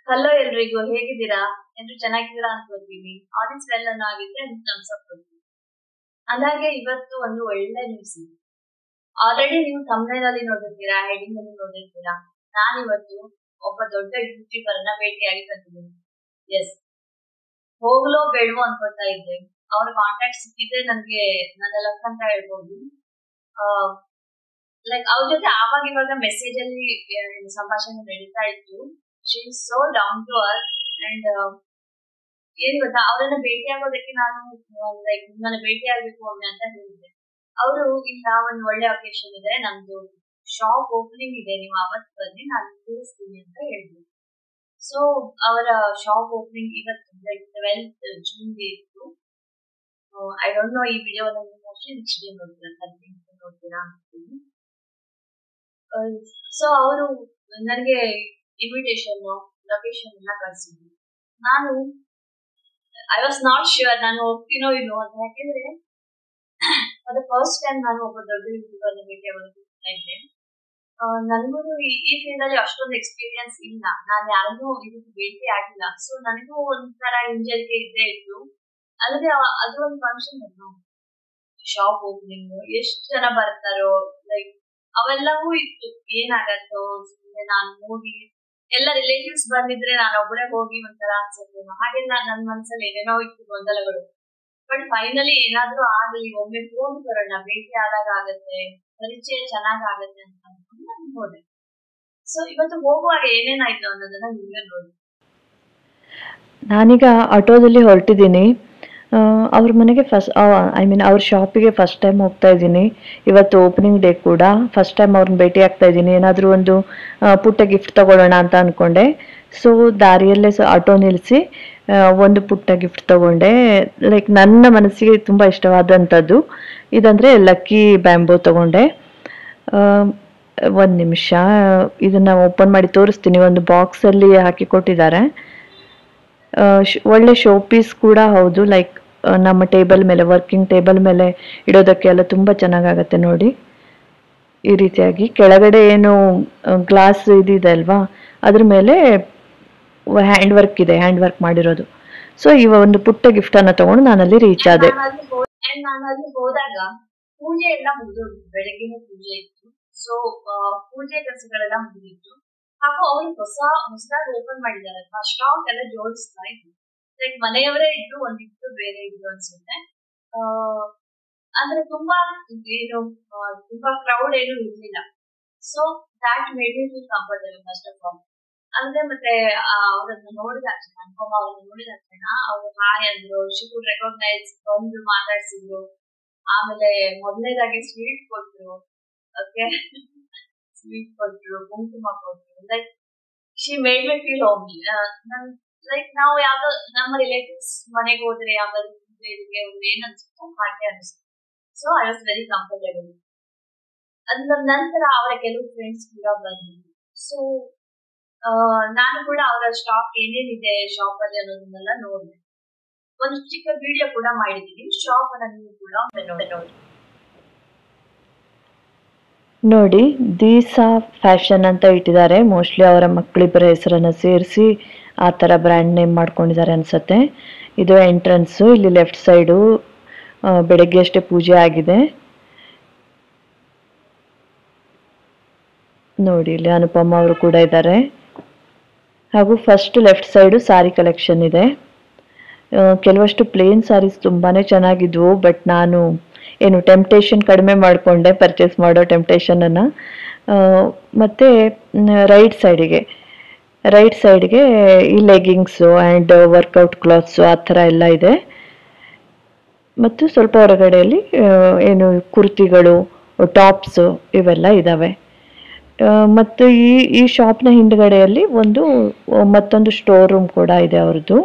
Hello ಎಲ್ರಿಗೂ ಹೇಗಿದ್ದೀರಾ ಎಲ್ರು ಚೆನ್ನಾಗಿದ್ದೀರಾ ಅನ್ಕೋತೀನಿ ಆಡಿಯನ್ಸ್ ವೆಲ್ ಅನ್ನೋ ಆಗಿದ್ರೆ ಥಮ್ಸ್ ಅಪ್ ಕೊಡ್ತೀನಿ ಅದಾಗೆ ಇವತ್ತು ಒಂದು ಒಳ್ಳೆ ನ್ಯೂಸ್ ಇದೆ ಆಲ್ರೆಡಿ ನೀವು thumbnail ಅಲ್ಲಿ ನೋಡಿರ್ತೀರಾ ಹೆಡಿಂಗ್ ಅಲ್ಲಿ ನೋಡಿರ್ತೀರಾ ನಾನಿವತ್ತು ಒಬ್ಬ ದೊಡ್ಡ ಯೂಟ್ಯೂಬರ್ ನ ಭೇಟಿಯಾಗಿ ಬಂದಿದ್ದೀನಿ ಎಸ್ ಹೋಗ್ಲೋ ಬೇಡವೋ ಅನ್ಕೊತಾ ಇದ್ದೆ ಅವ್ರ ಕಾಂಟ್ಯಾಕ್ಟ್ ಸಿಕ್ಕಿದ್ರೆ ನನ್ಗೆ ನನ್ನ ಲಕ್ ಅಂತ ಹೇಳ್ಬೋದು ಲೈಕ್ ಅವ್ರ ಜೊತೆ ಆವಾಗ ಇವಾಗ ಮೆಸೇಜ್ ಅಲ್ಲಿ ಆ, ಸಂಭಾಷಣೆ ನಡೀತಾ ಇತ್ತು she is so down to earth and ಏನ್ ಗೊತ್ತಾ ಅವರನ್ನ ಭೇಟಿ ಆಗೋದಕ್ಕೆ ನಾನು ಲೈಕ್ ನಿಮ್ಮನ್ನ ಭೇಟಿ ಆಗ್ಬೇಕು ಒಮ್ಮೆ ಅಂತ ಹೇಳಿದ್ದೆ ಅವರು ಇಲ್ಲ ಒಂದ್ ಒಳ್ಳೆ ಅಕೇಶನ್ ಇದೆ ನಮ್ದು ಶಾಪ್ ಓಪನಿಂಗ್ ಇದೆ ನೀವು ಅವತ್ತು ಬನ್ನಿ ನಾನು ತಿಳಿಸ್ತೀನಿ ಅಂತ ಹೇಳಿದ್ರು ಸೊ ಅವರ ಶಾಪ್ ಓಪನಿಂಗ್ ಇವತ್ತು ಲೈಕ್ ಟ್ವೆಲ್ತ್ ಜೂನ್ಗೆ ಇತ್ತು ಐ ಡೋಂಟ್ ನೋ ಈ ವಿಡಿಯೋ ಮೋಸ್ಟ್ಲಿ ನೆಕ್ಸ್ಟ್ ಡೇ ನೋಡ್ತೀರಾ ಥರ್ಟೀನ್ ನೋಡ್ತೀರಾ ಅನ್ಕೋತೀನಿ ಸೊ ಅವರು ನನಗೆ ಇನ್ವಿಟೇಷನ್ ಲೊಕೇಶನ್ ಎಲ್ಲ ಕಳ್ಸಿದ್ರು ನಾನು ಐ ವಾಸ್ ನಾಟ್ ಶ್ಯೂರ್ ನಾನು ಹೋಗ್ತೀನೋ ಇಲ್ಲೋ ಅಂತ ಯಾಕೆಂದ್ರೆ ಅದು ಫಸ್ಟ್ ಟೈಮ್ ನಾನು ಒಬ್ಬ ದೊಡ್ಡ ಯೂಟ್ಯೂಬರ್ ಭೇಟಿ ಆಗೋದಕ್ಕೆ ಹೋಗ್ತಾ ಇದ್ದೆ ನನಗೂ ಈ ಫೀಲ್ಡ್ ಅಲ್ಲಿ ಅಷ್ಟೊಂದು ಎಕ್ಸ್ಪೀರಿಯನ್ಸ್ ಇಲ್ಲ ನಾನು ಯಾರನ್ನೂ ಇದಕ್ಕೆ ಭೇಟಿ ಆಗಿಲ್ಲ ಸೊ ನನಗೂ ಒಂಥರ ಹಿಂಜರಿಕೆ ಇದ್ದೇ ಇತ್ತು ಅಲ್ಲದೆ ಅವ- ಅದು ಒಂದು ಫಂಕ್ಷನ್ ಅಲ್ವಾ ಶಾಪ್ ಓಪನಿಂಗ್ ಎಷ್ಟು ಜನ ಬರ್ತಾರೋ ಲೈಕ್ ಅವೆಲ್ಲವೂ ಇತ್ತು ಏನಾಗತ್ತೋ ಸುಮ್ಮನೆ ನಾನು ಹೋಗಿ ಎಲ್ಲ ರಿಲೇಟಿವ್ಸ್ ಬಂದಿದ್ರೆ ನಾನು ಒಬ್ಬರೇ ಹೋಗಿ ಒಂಥರ ಅನ್ಸುತ್ತೇನೋ ಹಾಗೆಲ್ಲ ನನ್ನ ಮನ್ಸಲ್ಲಿ ಏನೇನೋ ಇತ್ತು ಗೊಂದಲಗಳು ಬಟ್ ಫೈನಲಿ ಏನಾದ್ರೂ ಆಗಲಿ ಒಮ್ಮೆ ಹೋಗಿ ಬರೋಣ ಭೇಟಿ ಆದಾಗ ಆಗತ್ತೆ ಪರಿಚಯ ಚೆನ್ನಾಗ್ ಆಗತ್ತೆ ಅಂತ ಅನ್ಕೊಂಡು ನಾನು ಹೋದೆ ಸೊ ಇವತ್ತು ಹೋಗುವಾಗ ಏನೇನಾಯ್ತು ಅನ್ನೋದನ್ನ ನೀವೇ ನೋಡಿ ನಾನೀಗ ಆಟೋದಲ್ಲಿ ಹೊರಟಿದ್ದೀನಿ ಅವ್ರ ಮನೆಗೆ ಫಸ್ಟ್ ಐ ಮೀನ್ ಅವ್ರ ಶಾಪಿಗೆ ಫಸ್ಟ್ ಟೈಮ್ ಹೋಗ್ತಾ ಇದ್ದೀನಿ ಇವತ್ತು ಓಪನಿಂಗ್ ಡೇ ಕೂಡ ಫಸ್ಟ್ ಟೈಮ್ ಅವ್ರನ್ನ ಭೇಟಿ ಆಗ್ತಾ ಇದ್ದೀನಿ ಏನಾದರೂ ಒಂದು ಆ, ಪುಟ್ಟ ಗಿಫ್ಟ್ ತಗೊಳ್ಳೋಣ ಅಂತ ಅಂದ್ಕೊಂಡೆ ಸೊ ದಾರಿಯಲ್ಲೇ ಸ ಆಟೋ ನಿಲ್ಲಿಸಿ ಒಂದು ಪುಟ್ಟ ಗಿಫ್ಟ್ ತಗೊಂಡೆ ಲೈಕ್ ನನ್ನ ಮನಸ್ಸಿಗೆ ತುಂಬ ಇಷ್ಟವಾದಂಥದ್ದು ಇದಂದರೆ ಲಕ್ಕಿ ಬ್ಯಾಂಬೋ ತಗೊಂಡೆ ಒಂದು ನಿಮಿಷ ಇದನ್ನು ಓಪನ್ ಮಾಡಿ ತೋರಿಸ್ತೀನಿ ಒಂದು ಬಾಕ್ಸಲ್ಲಿ ಹಾಕಿ ಕೊಟ್ಟಿದ್ದಾರೆ ಆ, ಶ್- ಒಳ್ಳೆ ಶೋ ಪೀಸ್ ಕೂಡ ಹೌದು ಲೈಕ್ ನಮ್ಮ ಟೇಬಲ್ ಮೇಲೆ ವರ್ಕಿಂಗ್ ಟೇಬಲ್ ಮೇಲೆ ಇಡೋದಕ್ಕೆ ಎಲ್ಲ ತುಂಬ ಚೆನ್ನಾಗಾಗತ್ತೆ ನೋಡಿ ಈ ರೀತಿಯಾಗಿ ಕೆಳಗಡೆ ಏನು ಗ್ಲಾಸ್ ಇದಿದೆ ಅಲ್ವಾ ಅದ್ರ ಮೇಲೆ ಹ್ಯಾಂಡ್ ವರ್ಕ್ ಇದೆ ಹ್ಯಾಂಡ್ ವರ್ಕ್ ಮಾಡಿರೋದು ಸೊ ಇವ ಒಂದು ಪುಟ್ಟ ಗಿಫ್ಟನ್ನು ತಗೊಂಡು ನಾನಲ್ಲಿ ರೀಚ್ ಆದೆ ನಾನು ಅಲ್ಲಿ ಹೋ- and ನಾನು ಅಲ್ಲಿ ಹೋದಾಗ ಪೂಜೆ ಎಲ್ಲ ಮುಗಿದೋಗಿತ್ತು ಬೆಳಗ್ಗೆನೆ ಪೂಜೆ ಇತ್ತು ಸೊ ಪೂಜೆ ಕೆಲಸಗಳೆಲ್ಲ ಮುಗಿದಿತ್ತು ಹಾಗೂ ಅವರು ಹೊಸ ಹೊಸದಾಗಿ ಓಪನ್ ಮಾಡಿದಾರಲ್ವಾ ಸ್ಟಾಕ್ ಎಲ್ಲ ಜೋಡಿಸ್ತಾ ಇದ್ರು ಲೈಕ್ ಮನೆಯವರೇ ಇದ್ರು ಒಂದಿತ್ತು ಬೇರೆ ಇದ್ರು ಅನ್ಸುತ್ತೆ ಆ, ಅಂದ್ರೆ ತುಂಬಾ ಏನು ಆ, ತುಂಬಾ ಕ್ರೌಡ್ ಏನು ಇರ್ಲಿಲ್ಲ so that made you feel comfortable first of all ಅಂದ್ರೆ ಮತ್ತೆ ಅವರನ್ನ ನೋಡಿದ ತಕ್ಷಣ ಅನುಪಮ ಅವ್ರನ್ನ ನೋಡಿದ ತಕ್ಷಣ ಅವ್ರು ಹಾಯ್ ಅಂದ್ರು ಶಿ ಕುಡ್ ರೆಕಾಗ್ನೈಸ್ ಬಂದು ಮಾತಾಡ್ಸಿದ್ರು ಆಮೇಲೆ ಮೊದಲನೇದಾಗಿ ಸ್ವೀಟ್ ಕೊಟ್ರು ಓಕೆ ಸ್ವೀಟ್ ಕೊಟ್ರು ಕುಂಕುಮ ಕೊಟ್ರು like she made me feel homely ನನ್ ಲೈಕ್ ನಾವು ಯಾವ್ದೋ ನಮ್ಮ ರಿಲೇಟಿವ್ಸ್ ಮನೆಗೆ ಹೋದ್ರೆ ಯಾವ್ದಾದ್ರು ಪೂಜೆ ಇದಕ್ಕೆ ಹೋದ್ರೆ ಏನ್ ಅನ್ಸುತ್ತೋ ಹಾಗೆ ಅನಿಸ್ತು so I was very comfortable ಅದ್ರ ನಂತರ ಅವರ ಕೆಲವು ಫ್ರೆಂಡ್ಸ್ ಕೂಡ ಬಂದ್ರು ಸೊ ನಾನು ಕೂಡ ಅವರ ಸ್ಟಾಕ್ ಏನೇನಿದೆ ಶಾಪ್ ಅಲ್ಲಿ ಅನ್ನೋದನ್ನೆಲ್ಲ ನೋಡಿದೆ ಒಂದು ಚಿಕ್ಕ ವಿಡಿಯೋ ಕೂಡ ಮಾಡಿದೀನಿ ಶಾಪ್ ಅನ್ನ ನೀವು ಕೂಡ ಒಮ್ಮೆ ನೋಡಿ ನೋಡಿ ನೋಡಿ ದೀಸಾ ಫ್ಯಾಷನ್ ಅಂತ ಇಟ್ಟಿದ್ದಾರೆ ಮೋಸ್ಟ್ಲಿ ಅವರ ಮಕ್ಕಳಿಬ್ಬರ ಹೆಸರನ್ನು ಸೇರಿಸಿ ಆ ಥರ ಬ್ರ್ಯಾಂಡ್ ನೇಮ್ ಮಾಡ್ಕೊಂಡಿದ್ದಾರೆ ಅನ್ಸತ್ತೆ ಇದು ಎಂಟ್ರೆನ್ಸು ಇಲ್ಲಿ ಲೆಫ್ಟ್ ಸೈಡು ಬೆಳಗ್ಗೆ ಅಷ್ಟೇ ಪೂಜೆ ಆಗಿದೆ ನೋಡಿ ಇಲ್ಲಿ ಅನುಪಮ ಅವರು ಕೂಡ ಇದ್ದಾರೆ ಹಾಗೂ first left side sari collection ಇದೆ ಆ, ಕೆಲವಷ್ಟು ಪ್ಲೇನ್ ಸಾರೀಸ್ ತುಂಬಾನೇ ಚೆನ್ನಾಗಿದ್ವು ಬಟ್ ನಾನು ಏನು ಟೆಂಪ್ಟೇಷನ್ ಕಡಿಮೆ ಮಾಡಿಕೊಂಡೆ ಪರ್ಚೇಸ್ ಮಾಡೋ ಟೆಂಪ್ಟೇಷನನ್ನು ಮತ್ತು ರೈಟ್ ಸೈಡಿಗೆ ರೈಟ್ ಸೈಡ್ಗೆ ಈ ಲೆಗಿಂಗ್ಸು ಆ್ಯಂಡ್ ವರ್ಕೌಟ್ ಕ್ಲಾತ್ಸು ಆ ಥರ ಎಲ್ಲ ಇದೆ ಮತ್ತು ಸ್ವಲ್ಪ ಹೊರಗಡೆಯಲ್ಲಿ ಆ, ಏನು ಕುರ್ತಿಗಳು ಟಾಪ್ಸು ಇವೆಲ್ಲ ಇದ್ದಾವೆ ಆ, ಮತ್ತು ಈ ಈ ಶಾಪ್ನ ಹಿಂದ್ಗಡೆಯಲ್ಲಿ ಒಂದು ಆ, ಮತ್ತೊಂದು ಸ್ಟೋರ್ ರೂಮ್ ಕೂಡ ಇದೆ ಅವ್ರದ್ದು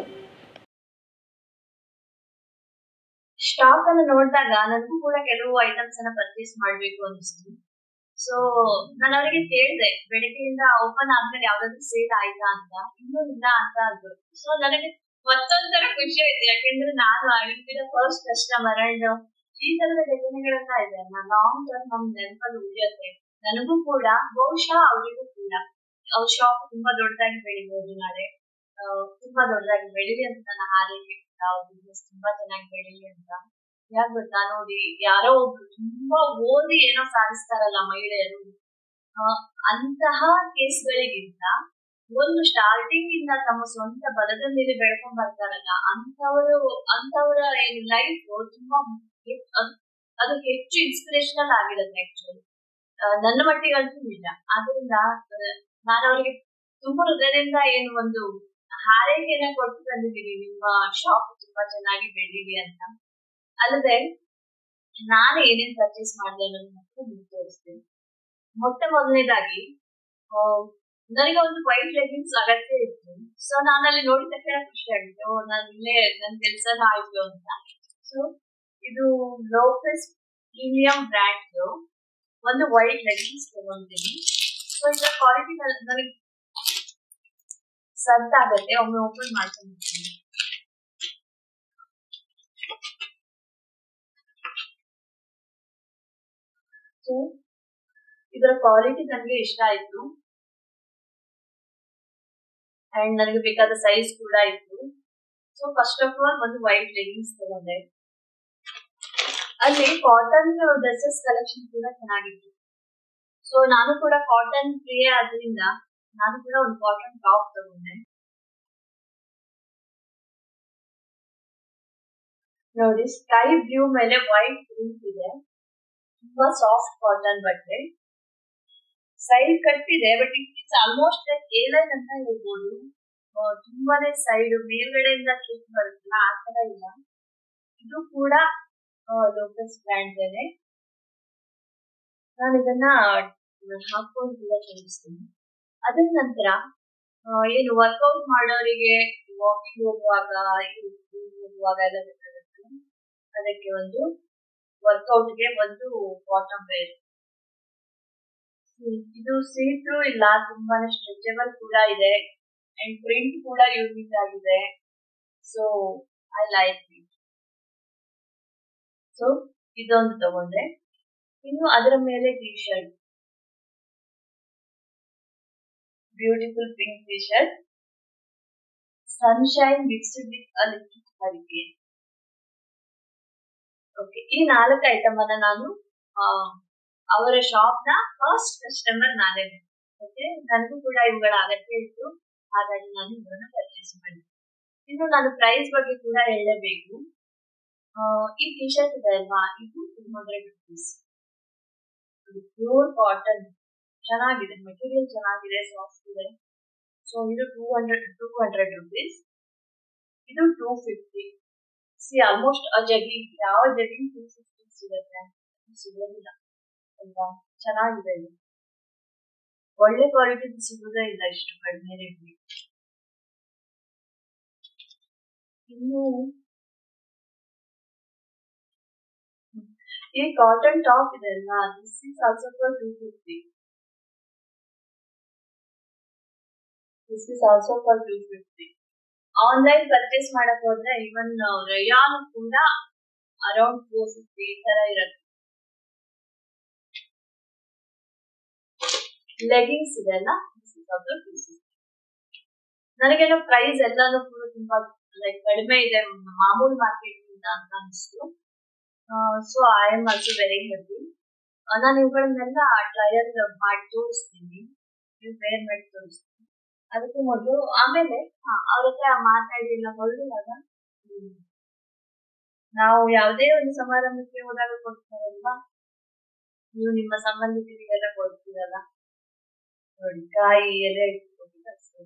ಸ್ಟಾಕ್ ಅನ್ನು ನೋಡಿದಾಗ ನನಗೂ ಕೂಡ ಕೆಲವು ಐಟಮ್ಸ್ ಅನ್ನ ಪರ್ಚೇಸ್ ಮಾಡ್ಬೇಕು ಅನಿಸ್ತು ಸೊ ನಾನು ಅವರಿಗೆ ಕೇಳಿದೆ ಬೆಳಗ್ಗೆಯಿಂದ ಓಪನ್ ಆದ್ಮೇಲೆ ಯಾವ್ದಾದ್ರು ಸೇಲ್ ಆಯ್ತಾ ಅಂತ ಇನ್ನೂ ಇಲ್ಲ ಅಂತ ಅಂದ್ರು ಸೊ ನನಗೆ ಮತ್ತೊಂಥರ ಖುಷಿ ಆಯ್ತು ಯಾಕೆಂದ್ರೆ ನಾನು I will be the first customer and ಈ ತರದ ಘಟನೆಗಳೆಲ್ಲ ಇದೆ ಲಾಂಗ್ ಟರ್ಮ್ ನಮ್ ನೆನಪಲ್ಲಿ ಉಳಿಯುತ್ತೆ ನನಗೂ ಕೂಡ ಬಹುಶಃ ಅವರಿಗೂ ಕೂಡ ಅವ್ರ ಶಾಪ್ ತುಂಬಾ ದೊಡ್ಡದಾಗಿ ಬೆಳಿಬಹುದು ನಾಳೆ ಆ, ತುಂಬಾ ದೊಡ್ಡದಾಗಿ ಬೆಳೀಲಿ ಅಂತ ನನ್ನ ಹಾರೈಕೆ ಬಿಸ್ನೆಸ್ ತುಂಬಾ ಚೆನ್ನಾಗಿ ಬೆಳೀಲಿ ಅಂತ ಯಾಕೆ ಗೊತ್ತಾ ನೋಡಿ ಯಾರೋ ಒಬ್ರು ತುಂಬಾ ಓದಿ ಏನೋ ಸಾಧಿಸ್ತಾರಲ್ಲ ಮಹಿಳೆಯರು ಆ, ಅಂತಹ ಕೇಸ್ಗಳಿಗಿಂತ ಒಂದು ಸ್ಟಾರ್ಟಿಂಗ್ ಇಂದ ತಮ್ಮ ಸ್ವಂತ ಬಲದ ಮೇಲೆ ಬೆಳ್ಕೊಂಡ್ ಬರ್ತಾರಲ್ಲ ಅಂತವರು ಅಂತವರ ಲೈಫ್ ತುಂಬಾ ಹೆ- ಅದ್- ಅದು ಹೆಚ್ಚು ಇನ್ಸ್ಪಿರೇಷನಲ್ ಆಗಿರುತ್ತೆ ಆಕ್ಚುಲಿ ನನ್ನ ಮಟ್ಟಿಗಂತೂ ನಿಜ ಆದ್ರಿಂದ ಆ, ನಾನು ಅವರಿಗೆ ತುಂಬಾ ಹೃದಯದಿಂದ ಏನು ಒಂದು ಹಾರೈಕೆಯನ್ನ ಕೊಟ್ಟು ತಂದಿದ್ದೀನಿ ನಿಮ್ಮ ಶಾಪ್ ತುಂಬಾ ಚೆನ್ನಾಗಿ ಬೆಳೀಲಿ ಅಂತ ಅಲ್ಲದೆ ನಾನು ಏನೇನ್ ಪರ್ಚೇಸ್ ಮಾಡಿದೆ ಅನ್ನೋದನ್ನ ಮಾತ್ರ ನಿಮ್ಗೆ ತೋರಿಸ್ತೀನಿ ಮೊಟ್ಟ ಮೊದಲನೇದಾಗಿ ಆ, ನನಗೆ ಒಂದು ವೈಟ್ ಲೆಗಿನ್ಸ್ ಅಗತ್ಯ ಇತ್ತು ಸೊ ನಾನು ಅಲ್ಲಿ ನೋಡಿದ ತಕ್ಷಣ ಖುಷಿ ಆಗಿತ್ತು ಓ, ನಾನು ಇಲ್ಲೇ ನನ್ನ ಕೆಲಸನ ಆಯ್ತು ಅಂತ ಸೊ ಇದು ಲೋಕಸ್ ಪ್ರೀಮಿಯಂ ಬ್ರ್ಯಾಂಡ್ ಒಂದು ವೈಟ್ ಲೆಗಿನ್ಸ್ ತಗೊಂಡಿದ್ದೀನಿ ಸೊ ಇದರ ಕ್ವಾಲಿಟಿ ನನಗೆ ಸದ್ದಾಗತ್ತೆ ಒಮ್ಮೆ ಓಪನ್ ಮಾಡ್ಕೊಂಡಿರ್ತೀನಿ ಸೊ ಇದರ ಕ್ವಾಲಿಟಿ ನನಗೆ ಇಷ್ಟ ಆಯ್ತು ಅಂಡ್ ನನಗೆ ಬೇಕಾದ ಸೈಜ್ ಕೂಡ ಇತ್ತು ಸೊ ಫಸ್ಟ್ ಆಫ್ ಆಲ್ ಒಂದು ವೈಟ್ ಲೆಗಿನ್ಸ್ ತಗೊಂಡೆ ಅಲ್ಲಿ ಕಾಟನ್ ಡ್ರೆಸ್ಸಸ್ ಕಲೆಕ್ಷನ್ ಕೂಡ ಚೆನ್ನಾಗಿತ್ತು ಸೊ ನಾನು ಕೂಡ ಕಾಟನ್ ಪ್ರಿಯ ಆದ್ರಿಂದ ನಾನು ಕೂಡ ಒಂದು ಕಾಟನ್ ಟಾಪ್ ತಗೊಂಡೆ ನೋಡಿ ಸ್ಕೈ ಬ್ಲೂ ಮೇಲೆ ವೈಟ್ ಪ್ರಿಂಟ್ ಇದೆ ತುಂಬಾ ಸಾಫ್ಟ್ ಕಾಟನ್ ಬಟ್ಟೆ ಸೈಡ್ ಕಟ್ ಇದೆ but it's almost like A line ಅಂತ ಹೇಳ್ಬೋದು ಆ, ತುಂಬಾನೇ ಸೈಡ್ ಮೇಲ್ಗಡೆಯಿಂದ ಕ್ಲಿಕ್ ಬರುತ್ತಲ್ಲ ಆ ತರ ಇಲ್ಲ ಇದು ಕೂಡ ಲೋಕಸ್ ಬ್ರ್ಯಾಂಡ್ ಇದೆ ನಾನು ಇದನ್ನ ಹಾಕೊಂಡು ಕೂಡ ತೋರಿಸ್ತೀನಿ ಅದರ ನಂತರ ಆ, ಏನು ವರ್ಕೌಟ್ ಮಾಡೋರಿಗೆ ವಾಕಿಂಗ್ ಹೋಗುವಾಗ ಇದು ಹೋಗುವಾಗ ಎಲ್ಲ ಬೇಕಾಗುತ್ತೆ ಅದಕ್ಕೆ ಒಂದು ವರ್ಕೌಟ್ಗೆ ಒಂದು ಬಾಟಮ್ ವೇರ್ ಇದು ಸೀಟ್ರು ಇಲ್ಲ ತುಂಬಾನೇ ಸ್ಟ್ರೆಚಬಲ್ ಕೂಡ ಇದೆ ಅಂಡ್ ಪ್ರಿಂಟ್ ಕೂಡ ಯೂನಿಕ್ ಆಗಿದೆ so I like it so ಇದೊಂದು ತಗೊಂಡೆ ಇನ್ನು ಅದರ ಮೇಲೆ T shirt beautiful pink T shirt sunshine mixed with a liquid hurricane okay ಈ ನಾಲ್ಕು ಐಟಮ್ ಅನ್ನ ನಾನು ಆ, ಅವರ ಶಾಪ್ ನ ಫಸ್ಟ್ ಕಸ್ಟಮರ್ ನಾನೇ ಓಕೆ ನನಗೂ ಕೂಡ ಇವುಗಳ ಅಗತ್ಯ ಇತ್ತು ಹಾಗಾಗಿ ನಾನು ಇವುಗಳನ್ನ ಪರ್ಚೇಸ್ ಮಾಡಿದೆ ಇನ್ನು ನಾನು ಪ್ರೈಸ್ ಬಗ್ಗೆ ಕೂಡ ಹೇಳಲೇಬೇಕು ಆ, ಈ ಟಿ ಶರ್ಟ್ ಇದೆ ಅಲ್ವಾ ಇದು two hundred rupees pure cotton ಚೆನ್ನಾಗಿದೆ ಮೆಟೀರಿಯಲ್ ಚೆನ್ನಾಗಿದೆ ಸಾಫ್ಟ್ ಇದೆ ಸೊ ಇದು two hundred two hundred rupees ಇದು two fifty see almost a jogging ಯಾವ ಜಗಿಂಗ್ ಟೂ ಫಿಫ್ಟಿ ಸಿಗುತ್ತೆ ಸಿಗೋದಿಲ್ಲ ಅಲ್ವಾ ಚೆನ್ನಾಗಿದೆ ಇದು ಒಳ್ಳೆ ಕ್ವಾಲಿಟಿ ಸಿಗೋದೇ ಇಲ್ಲ ಇಷ್ಟು ಕಡಿಮೆ ರೇಟ್ಗೆ ಇನ್ನು ಈ ಕಾಟನ್ ಟಾಪ್ ಇದೆ ಅಲ್ವಾ this is also for two fifty this is also for two fifty online purchase ಮಾಡಕ್ ಹೋದ್ರೆ ಇವನ್ ರಯಾನ್ ಕೂಡ ಅರೌಂಡ್ ಫೋರ್ ಫಿಫ್ಟಿ ಈ ತರ ಇರುತ್ತೆ ಲೆಗಿನ್ಸ್ ಇದೆ ಅಲ್ಲ this is also two fifty ನನಗೇನೋ ಪ್ರೈಸ್ ಎಲ್ಲಾನು ಕೂಡ ತುಂಬಾ ಲೈಕ್ ಕಡಿಮೆ ಇದೆ ಮಾಮೂಲು ಮಾರ್ಕೆಟ್ ಇಂದ ಅಂತ ಅನಿಸ್ತು so I am also very happy ನಾನು ಇವುಗಳನ್ನೆಲ್ಲ ಟ್ರಯಲ್ ಮಾಡಿ ತೋರಿಸ್ತೀನಿ ನೀವು ವೇರ್ ಮಾಡಿ ತೋರಿಸ್ತೀನಿ ಅದಕ್ಕೆ ಮೊದಲು ಆಮೇಲೆ ಹಾ ಅವ್ರ ಹತ್ರ ಮಾತಾಡಿ ಎಲ್ಲ ಹೊರಡುವಾಗ ನಾವು ಯಾವುದೇ ಒಂದು ಸಮಾರಂಭಕ್ಕೆ ಹೋದಾಗ ಕೊಡ್ತಾರಲ್ವಾ ನೀವು ನಿಮ್ಮ ಸಂಬಂಧಿಕರಿಗೆಲ್ಲ ಕೊಡ್ತೀರಲ್ಲ ನೋಡಿ ಕಾಯಿ ಎಲೆ ಇಟ್ಕೊಂಡು ಕಳ್ಸ್ತೀನಿ.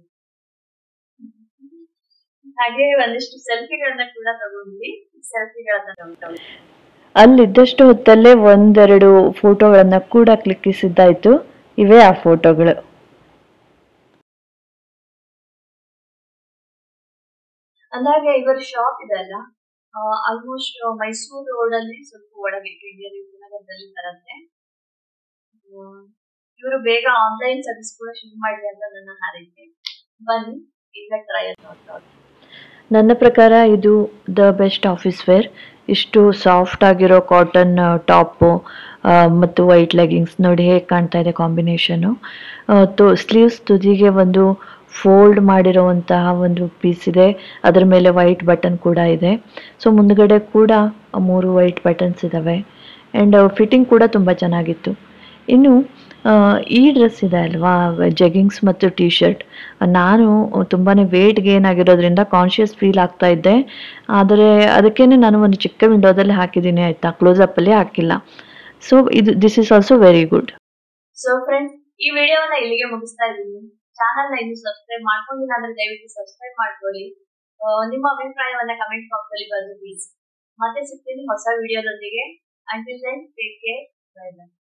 ಹಾಗೆ ಒಂದಿಷ್ಟು ಸೆಲ್ಫಿಗಳನ್ನ ಕೂಡ ತಗೊಂಡ್ವಿ ಸೆಲ್ಫಿಗಳನ್ನ ತಗೊಂಡು ಅಲ್ಲಿದ್ದಷ್ಟು ಹೊತ್ತಲ್ಲೇ ಒಂದೆರಡು ಫೋಟೋಗಳನ್ನ ಕೂಡ ಕ್ಲಿಕ್ಕಿಸಿದ್ದಾಯ್ತು ಇವೇ ಆ ಫೋಟೋಗಳು ಅಂದಾಗೆ ಇವರ ಶಾಪ್ ಇದೆ ಅಲ್ಲ ಆಲ್ಮೋಸ್ಟ್ ಮೈಸೂರು ರೋಡ್ ಅಲ್ಲಿ ಸ್ವಲ್ಪ ಒಳಗೆ ಇಂಡಿಯನ್ ನಗರದಲ್ಲಿ ಬರುತ್ತೆ ಇವರು ಬೇಗ ಆನ್ಲೈನ್ ಸರ್ವಿಸ್ ಕೂಡ ಶುರು ಮಾಡಲಿ ಅಂತ ನನ್ನ ಹಾರೈಕೆ ಬನ್ನಿ ಈಗ ಟ್ರಯಲ್ ನೋಡ್ತಾ ನನ್ನ ಪ್ರಕಾರ ಇದು ದ ಬೆಸ್ಟ್ ಆಫೀಸ್ ವೇರ್ ಇಷ್ಟು ಸಾಫ್ಟ್ ಆಗಿರೋ ಕಾಟನ್ ಟಾಪು ಮತ್ತು ವೈಟ್ ಲೆಗಿಂಗ್ಸ್ ನೋಡಿ ಹೇಗೆ ಕಾಣ್ತಾ ಇದೆ ಕಾಂಬಿನೇಷನು ತೋ ಸ್ಲೀವ್ಸ್ ತುದಿಗೆ ಒಂದು ಫೋಲ್ಡ್ ಮಾಡಿರೋವಂತಹ ಒಂದು ಪೀಸ್ ಇದೆ ಅದರ ಮೇಲೆ ವೈಟ್ ಬಟನ್ ಕೂಡ ಇದೆ ಸೊ ಮುಂದ್ಗಡೆ ಕೂಡ ಮೂರು ವೈಟ್ ಬಟನ್ಸ್ ಇದ್ದಾವೆ ಆ್ಯಂಡ್ ಫಿಟ್ಟಿಂಗ್ ಕೂಡ ತುಂಬ ಚೆನ್ನಾಗಿತ್ತು ಇನ್ನು ಆ, ಈ ಡ್ರೆಸ್ ಇದೆ ಅಲ್ವಾ ಜೆಗಿಂಗ್ಸ್ ಮತ್ತು ಟಿ ಶರ್ಟ್ ನಾನು ತುಂಬಾ ವೇಟ್ ಗೇನ್ ಆಗಿರೋದ್ರಿಂದ ಕಾನ್ಷಿಯಸ್ ಫೀಲ್ ಆಗ್ತಾ ಇದ್ದೆ ಆದರೆ ಅದಕ್ಕೇನೆ ನಾನು ಒಂದು ಚಿಕ್ಕ ವಿಂಡೋದಲ್ಲಿ ಹಾಕಿದ್ದೀನಿ ಆಯಿತಾ ಕ್ಲೋಸಪ್ಪಲ್ಲಿ ಹಾಕಿಲ್ಲ ಸೊ ಇದು this is also very good so friends ಈ ವಿಡಿಯೋವನ್ನ ಇಲ್ಲಿಗೆ ಮುಗಿಸ್ತಾ ಇದ್ದೀನಿ ಚಾನಲ್ ನ ಇನ್ನು ಸಬ್ಸ್ಕ್ರೈಬ್ ಮಾಡ್ಕೊಂಡಿಲ್ಲ ಅಂದ್ರೆ ದಯವಿಟ್ಟು ಸಬ್ಸ್ಕ್ರೈಬ್ ಮಾಡ್ಕೊಳ್ಳಿ ಆ, ನಿಮ್ಮ ಅಭಿಪ್ರಾಯವನ್ನ ಕಮೆಂಟ್ ಬಾಕ್ಸ್ ಅಲ್ಲಿ ಬರೆದು ಪ್ಲೀಸ್ ಮತ್ತೆ ಸಿಗ್ತೀನಿ ಹೊಸ ವಿಡಿಯೋದೊಂದಿಗೆ until then take care bye by